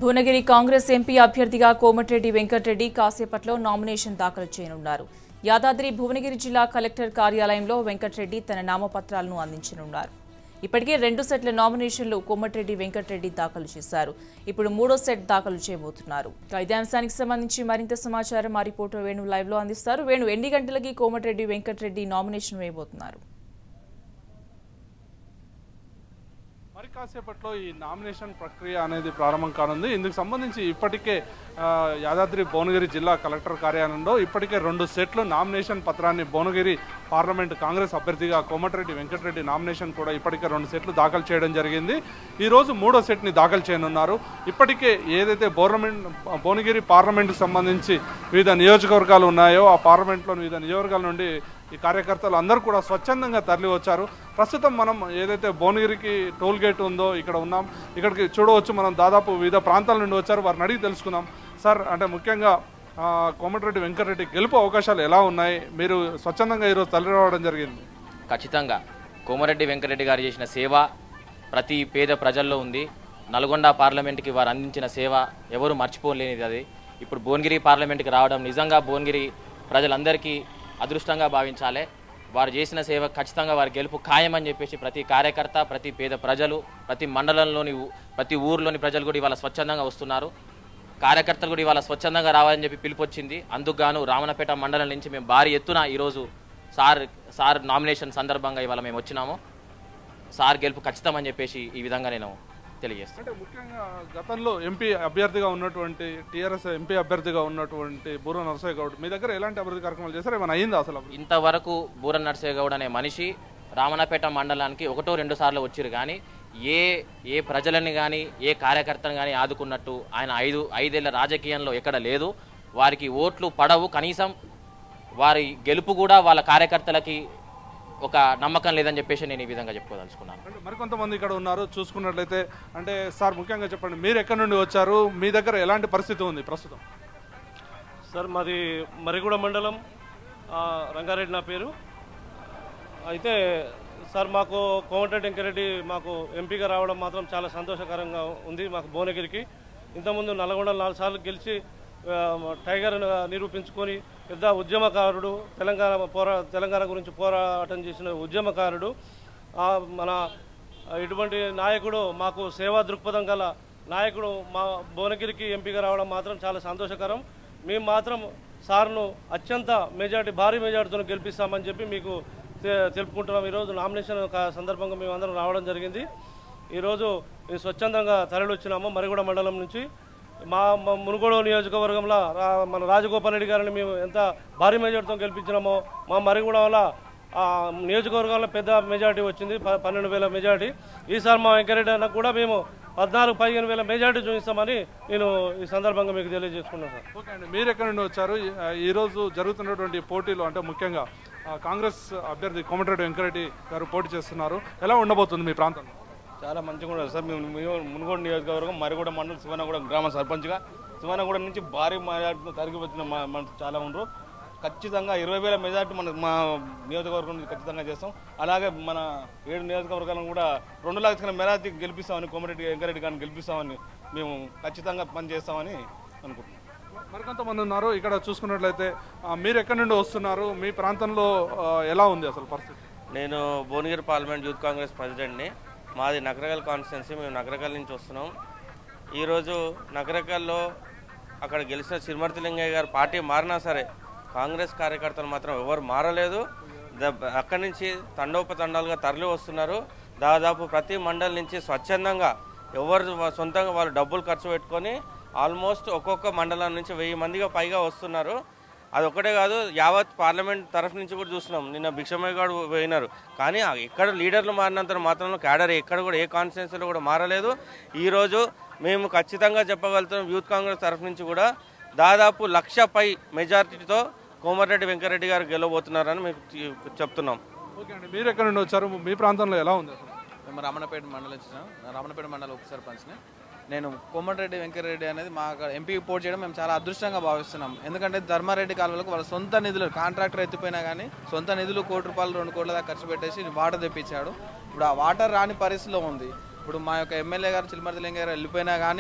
Bhuvanagiri Congress MP అభ్యర్థిగా కోమటిరెడ్డి వెంకటరెడ్డి కాసేపట్లో nomination దాఖలు చేయనున్నారు యాదాద్రి భువనగిరి జిల్లా కలెక్టర్ కార్యాలయంలో వెంకటరెడ్డి తన నామపత్రాలను అందించనున్నారు ఇప్పటికే రెండు సెట్ల నామినేషన్లు కోమటిరెడ్డి వెంకటరెడ్డి దాఖలు చేశారు ఇప్పుడు మూడో సెట్ దాఖలు చేయబోతున్నారు ఇక ఇదే అంశానికి సంబంధించి మరింత సమాచారం మా రిపోర్టర్ వేణు లైవ్ లో అందిస్తారు వేణు ఎన్ని గంటలకి కోమటిరెడ్డి వెంకటరెడ్డి నామినేషన్ వేయబోతున్నారు మరి కాసేపట్లో ఈ నామినేషన్ ప్రక్రియ అనేది ప్రారంభం కానుంది ఇందుకు సంబంధించి ఇప్పటికే ఆ, యాదాద్రి భువనగిరి జిల్లా కలెక్టర్ కార్యాలయంలో ఇప్పటికే రెండు సెట్లు నామినేషన్ పత్రాన్ని భువనగిరి పార్లమెంట్ కాంగ్రెస్ అభ్యర్థిగా కోమటిరెడ్డి వెంకటరెడ్డి నామినేషన్ కూడా ఇప్పటికే రెండు సెట్లు దాఖలు చేయడం జరిగింది ఈ రోజు మూడో సెట్ని దాఖలు చేయనున్నారు ఇప్పటికే ఏదైతే గవర్నమెంట్ భువనగిరి పార్లమెంట్కి సంబంధించి వివిధ నియోజకవర్గాలు ఉన్నాయో ఆ పార్లమెంట్లో వివిధ నియోజకవర్గాల నుండి ఈ కార్యకర్తలు అందరూ కూడా స్వచ్ఛందంగా తరలి వచ్చారు ప్రస్తుతం మనం ఏదైతే భువనగిరికి టోల్ గేట్ ఉందో ఇక్కడ ఉన్నాం ఇక్కడికి చూడవచ్చు మనం దాదాపు వివిధ ప్రాంతాల నుండి వచ్చారు వారిని అడిగి తెలుసుకుందాం సార్ అంటే ముఖ్యంగా ఆ, కోమటిరెడ్డి వెంకటరెడ్డి గెలుపు అవకాశాలు ఎలా ఉన్నాయి మీరు స్వచ్ఛందంగా ఈరోజు తరలి రావడం జరిగింది ఖచ్చితంగా కోమరెడ్డి వెంకరెడ్డి గారు చేసిన సేవ ప్రతి పేద ప్రజల్లో ఉంది నల్గొండ పార్లమెంట్కి వారు అందించిన సేవ ఎవరు మర్చిపోలేనిది అది ఇప్పుడు భువనగిరి పార్లమెంట్కి రావడం నిజంగా భువనగిరి ప్రజలందరికీ అదృష్టంగా భావించాలి వారు చేసిన సేవ ఖచ్చితంగా వారి గెలుపు ఖాయమని చెప్పేసి ప్రతి కార్యకర్త ప్రతి పేద ప్రజలు ప్రతి మండలంలోని ఊ- ప్రతి ఊర్లోని ప్రజలు కూడా ఇవాళ స్వచ్ఛందంగా వస్తున్నారు కార్యకర్తలు కూడా ఇవాళ స్వచ్ఛందంగా రావాలని చెప్పి పిలుపొచ్చింది అందుకు గాను రామన్నపేట మండలం నుంచి మేము భారీ ఎత్తున ఈరోజు సార్ సార్ నామినేషన్ సందర్భంగా ఇవాళ మేము వచ్చినాము సార్ గెలుపు ఖచ్చితమని చెప్పేసి ఈ విధంగా నేను తెలియజేస్తాను అంటే ముఖ్యంగా గతంలో ఎంపీ అభ్యర్థిగా ఉన్నటువంటి టీఆర్ఎస్ ఎంపీ అభ్యర్థిగా ఉన్నటువంటి బూర నరసయ్య గౌడ్ మీ దగ్గర ఎలాంటి అభివృద్ధి కార్యక్రమాలు చేశారు ఏమైనా అయిందా అసలు అభివృద్ధి? ఇంతవరకు బూర నర్సేగౌడ్ అనే మనిషి రామన్నపేట మండలానికి ఒకటో రెండు సార్లు వచ్చిరు కానీ ఏ ఏ ప్రజలని కానీ ఏ కార్యకర్తను కానీ ఆదుకున్నట్టు ఆయన ఐదు ఐదేళ్ల రాజకీయంలో ఎక్కడ లేదు వారికి ఓట్లు పడవు కనీసం వారి గెలుపు కూడా వాళ్ళ కార్యకర్తలకి ఒక నమ్మకం లేదని చెప్పేసి నేను ఈ విధంగా చెప్పుకోదలుచుకున్నాను అంటే మరికొంతమంది ఇక్కడ ఉన్నారు చూసుకున్నట్లయితే అంటే సార్ ముఖ్యంగా చెప్పండి మీరు ఎక్కడి నుండి వచ్చారు మీ దగ్గర ఎలాంటి పరిస్థితి ఉంది ప్రస్తుతం సార్ మాది మరిగూడ మండలం ఆ, రంగారెడ్డి నా పేరు అయితే సార్ మాకు కోమటిరెడ్డి వెంకరెడ్డి మాకు ఎంపీగా రావడం మాత్రం చాలా సంతోషకరంగా ఉంది మాకు భువనగిరికి ఇంతకుముందు నల్గొండ నాలుగు సార్లు గెలిచి ఆ, టైగర్ నిరూపించుకొని పెద్ద ఉద్యమకారుడు తెలంగాణ పోరా తెలంగాణ గురించి పోరాటం చేసిన ఉద్యమకారుడు ఆ, మన ఇటువంటి నాయకుడు మాకు సేవా దృక్పథం గల నాయకుడు మా భువనగిరికి ఎంపీగా రావడం మాత్రం చాలా సంతోషకరం మేము మాత్రం సార్ను అత్యంత మెజార్టీ భారీ మెజార్టీతో గెలిపిస్తామని చెప్పి మీకు తె- తెలుపుకుంటున్నాం ఈరోజు నామినేషన్ క- సందర్భంగా మేము అందరం రావడం జరిగింది ఈరోజు మేము స్వచ్ఛందంగా తరలివచ్చినాము మరిగూడ మండలం నుంచి మా మా మునుగోడు నియోజకవర్గంలో రా- మన రాజగోపాల్ రెడ్డి గారిని మేము ఎంత భారీ మెజార్టీతో గెలిపించినామో మా మరిగూడ వల్ల ఆ నియోజకవర్గంలో పెద్ద మెజార్టీ వచ్చింది ప- పన్నెండు వేల మెజార్టీ ఈసారి మా వెంకరెడ్డి అన్నకు కూడా మేము పద్నాలుగు పదిహేను వేల మెజార్టీ చూపిస్తామని నేను ఈ సందర్భంగా మీకు తెలియజేసుకున్నాను సార్ ఓకే అండి మీరు ఎక్కడి నుండి వచ్చారు ఈ- ఈ రోజు జరుగుతున్నటువంటి పోటీలు అంటే ముఖ్యంగా ఆ, కాంగ్రెస్ అభ్యర్థి కోమటిరెడ్డి వెంకరెడ్డి గారు పోటీ చేస్తున్నారు ఎలా ఉండబోతుంది మీ ప్రాంతంలో చాలా మంచిగా ఉండదు సార్ మేము మేము మునుగోడు నియోజకవర్గం మరిగూడ మండలం శివనగూడెం గ్రామ సర్పంచ్గా శివనగూడెం నుంచి భారీ మెజార్టీతో తరిగి వచ్చిన మా మన చాలా ఉండరు ఖచ్చితంగా ఇరవై వేల మెజార్టీ మన మా నియోజకవర్గం నుంచి ఖచ్చితంగా చేస్తాం అలాగే మన ఏడు నియోజకవర్గాలను కూడా రెండు లక్షల మెజార్టీ గెలిపిస్తామని కోమరెడ్డి వెంకరెడ్డి గారిని గెలిపిస్తామని మేము ఖచ్చితంగా పనిచేస్తామని అనుకుంటున్నాం మరికొంతమంది ఉన్నారు ఇక్కడ చూసుకున్నట్లయితే ఆ, మీరు ఎక్కడి నుండి వస్తున్నారు మీ ప్రాంతంలో ఆ, ఎలా ఉంది అసలు పరిస్థితి నేను భువనగిరి పార్లమెంట్ యూత్ కాంగ్రెస్ ప్రెసిడెంట్ని మాది నగరకల్ కాన్స్టిట్యున్సీ మేము నగరకల్ నుంచి వస్తున్నాం ఈరోజు నగరకల్లో అక్కడ గెలిచిన చిరుమర్తి లింగయ్య గారు పార్టీ మారినా సరే కాంగ్రెస్ కార్యకర్తలు మాత్రం ఎవరు మారలేదు ద- అక్కడి నుంచి తండోపతండాలుగా తరలి వస్తున్నారు దాదాపు ప్రతి మండలి నుంచి స్వచ్ఛందంగా ఎవరు వా- సొంతంగా వాళ్ళు డబ్బులు ఖర్చు పెట్టుకొని ఆల్మోస్ట్ ఒక్కొక్క మండలం నుంచి వెయ్యి మందిగా పైగా వస్తున్నారు అది ఒకటే కాదు యావత్ పార్లమెంట్ తరఫు నుంచి కూడా చూస్తున్నాం నిన్న భిక్షమయ్య గారు పోయినారు కానీ ఆ ఎక్కడ లీడర్లు మారినంత మాత్రంలో క్యాడర్ ఎక్కడ కూడా ఏ కాన్స్టిట్యున్సీలో కూడా మారలేదు ఈరోజు మేము ఖచ్చితంగా చెప్పగలుగుతున్నాం యూత్ కాంగ్రెస్ తరఫు నుంచి కూడా దాదాపు లక్ష పై మెజారిటీతో కోమటిరెడ్డి వెంకరెడ్డి గారు గెలవబోతున్నారని మీకు చె- చెప్తున్నాం ఓకే అండి మీరు ఎక్కడి నుండి వచ్చారు మీ ప్రాంతంలో ఎలా ఉంది అసలు మేము రామన్నపేట మండలం వచ్చినాం నా రామన్నపేట మండలం ఉప సర్పంచ్ని నేను కోమటిరెడ్డి వెంకటరెడ్డి అనేది మా ఎంపీ పోటీ చేయడం మేము చాలా అదృష్టంగా భావిస్తున్నాం ఎందుకంటే ధర్మారెడ్డి కాలువలకు వాళ్ళ సొంత నిధులు కాంట్రాక్టర్ ఎత్తిపోయినా కానీ సొంత నిధులు కోటి రూపాయలు రెండు కోట్ల దాకా ఖర్చు పెట్టేసి వాటర్ తెప్పించాడు ఇప్పుడు ఆ వాటర్ రాని పరిస్థితిలో ఉంది ఇప్పుడు మా యొక్క ఎమ్మెల్యే గారు చిల్మర్తి లింగ గారు వెళ్ళిపోయినా కానీ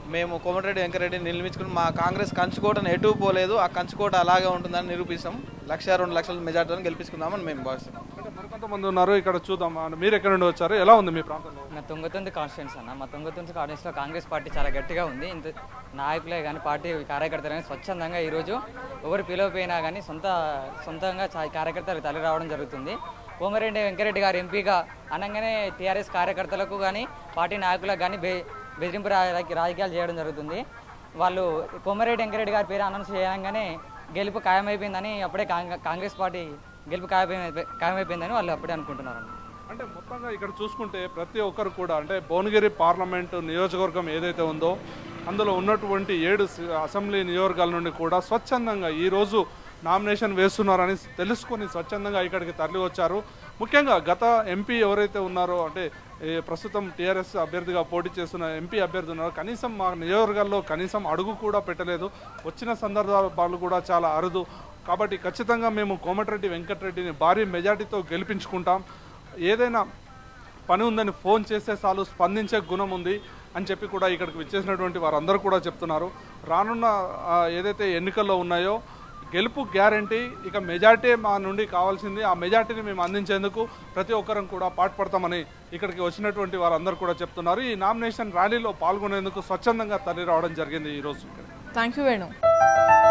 మేము కోమటిరెడ్డి వెంకరెడ్డిని నిలిపించుకుని మా కాంగ్రెస్ కంచుకోటను ఎటు పోలేదు ఆ కంచుకోట అలాగే ఉంటుందని నిరూపిస్తాం లక్ష రెండు లక్షల మెజార్టీతో గెలిపించుకుందామని మేము భావిస్తున్నాం అంటే మరికొంతమంది ఉన్నారు ఇక్కడ చూద్దాం ఆ, మీరు ఎక్కడి నుండి వచ్చారు ఎలా ఉంది మీ ప్రాంతంలో మా తుంగతుర్తి కాన్స్టిట్యూన్స్ అన్న మా తుంగతుర్తి కాన్స్టిట్యూన్స్లో కాంగ్రెస్ పార్టీ చాలా గట్టిగా ఉంది ఇంత నాయకులే కానీ పార్టీ కార్యకర్తలు కానీ స్వచ్ఛందంగా ఈరోజు ఎవరు పిలవపోయినా కానీ సొంత సొంతంగా చా- కార్యకర్తలకు తల్లి రావడం జరుగుతుంది కోమరెడ్డి వెంకరెడ్డి గారు ఎంపీగా అనగానే టీఆర్ఎస్ కార్యకర్తలకు కానీ పార్టీ నాయకులకు కానీ బె బెదిరింపు రా- రాజకీయాలు చేయడం జరుగుతుంది వాళ్ళు కోమరెడ్డి వెంకరెడ్డి గారి పేరు అనౌన్స్ చేయగానే గెలుపు ఖాయమైపోయిందని అప్పుడే కాంగ్- కాంగ్రెస్ పార్టీ గెలుపు ఖాయమైపోయి ఖాయమైపోయిందని వాళ్ళు అప్పుడే అనుకుంటున్నారు అంటే మొత్తంగా ఇక్కడ చూసుకుంటే ప్రతి ఒక్కరు కూడా అంటే భువనగిరి పార్లమెంటు నియోజకవర్గం ఏదైతే ఉందో అందులో ఉన్నటువంటి ఏడు సి- అసెంబ్లీ నియోజకవర్గాల నుండి కూడా స్వచ్ఛందంగా ఈరోజు నామినేషన్ వేస్తున్నారని తెలుసుకొని స్వచ్ఛందంగా ఇక్కడికి తరలి వచ్చారు ముఖ్యంగా గత ఎంపీ ఎవరైతే ఉన్నారో అంటే ఈ ప్రస్తుతం టీఆర్ఎస్ అభ్యర్థిగా పోటీ చేస్తున్న ఎంపీ అభ్యర్థి ఉన్నారో కనీసం మా నియోజకవర్గాల్లో కనీసం అడుగు కూడా పెట్టలేదు వచ్చిన సందర్భాలు కూడా చాలా అరుదు కాబట్టి ఖచ్చితంగా మేము కోమటిరెడ్డి వెంకటరెడ్డిని భారీ మెజార్టీతో గెలిపించుకుంటాం ఏదైనా పని ఉందని ఫోన్ చేస్తే చాలు స్పందించే గుణం ఉంది అని చెప్పి కూడా ఇక్కడికి విచ్చేసినటువంటి వారందరూ కూడా చెప్తున్నారు రానున్న ఆ, ఏదైతే ఎన్నికల్లో ఉన్నాయో గెలుపు గ్యారంటీ ఇక మెజార్టీ మా నుండి కావాల్సింది ఆ మెజార్టీని మేము అందించేందుకు ప్రతి ఒక్కరం కూడా పాటుపడతామని ఇక్కడికి వచ్చినటువంటి వారందరూ కూడా చెప్తున్నారు ఈ నామినేషన్ ర్యాలీలో పాల్గొనేందుకు స్వచ్ఛందంగా తరలి రావడం జరిగింది ఈరోజు థ్యాంక్ యూ వేణు